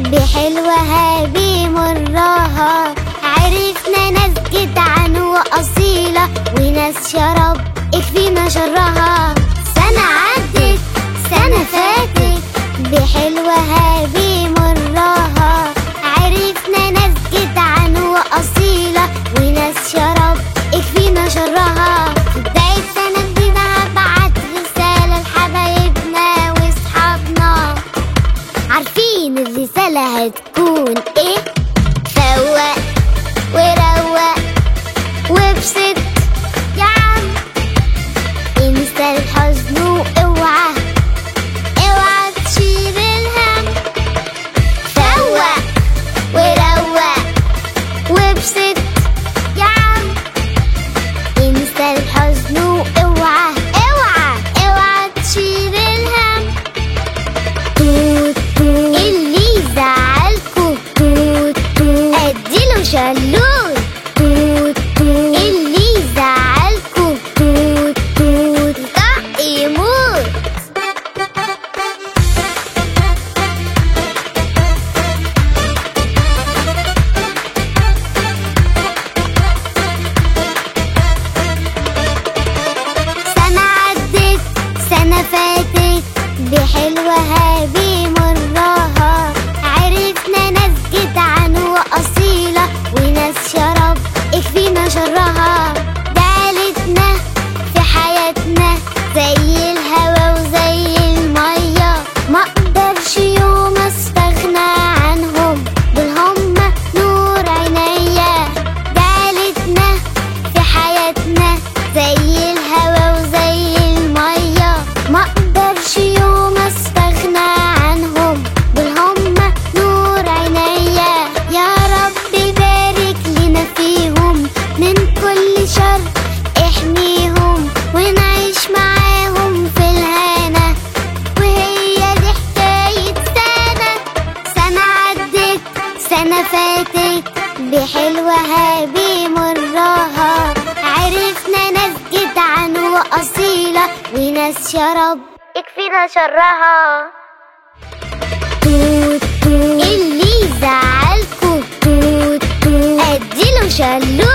بحلوها بمرها عرفنا ناس جدعان وأصيلة وناس شرب اكفينا شرها سنة عدت سنة فاتت بحلوها بمرها عرفنا ناس جدعان وأصيلة وناس شرب اكفينا شرها في بداية سنة جديدة هبعت رسالة لحبايبنا وصحابنا عارفين الرسالة هتكون ايه؟ فوق وروق وابسط يا عم انسى الحزن واوعى اوعى تشيل الهم فوق وروق وابسط يا عم انسى الحزن واوعى اوعى اوعى تشيل الهم توت توت اللي يزعلكوا توت توت اديله شلوت توت توت اللي يزعلكوا توت توت طق يموت سنة عدت سنة فاتت بحلوها بمرها عرفنا ناس جدعان وأصيلة وناس شرب اكفينا شرها جعلتنا في حياتنا زي الهوا وزي المية ما اقدرش يوم استغنى عنهم دول هما نور عينيا جعلتنا في حياتنا زي الهوا وزي المية ما اقدرش يوم استغنى عنهم دول هما نور عينيا يا رب بارك لنا فيهم من كل شر احميهم ونعيش معاهم في الهنا وهي دي حكاية سنة سنة عدت سنة فاتت بحلوها بمرها عرفنا ناس جدعان وأصيلة وناس شرب يكفينا شرها توت توت اللي يزعلكوا توت توت اديله شلوت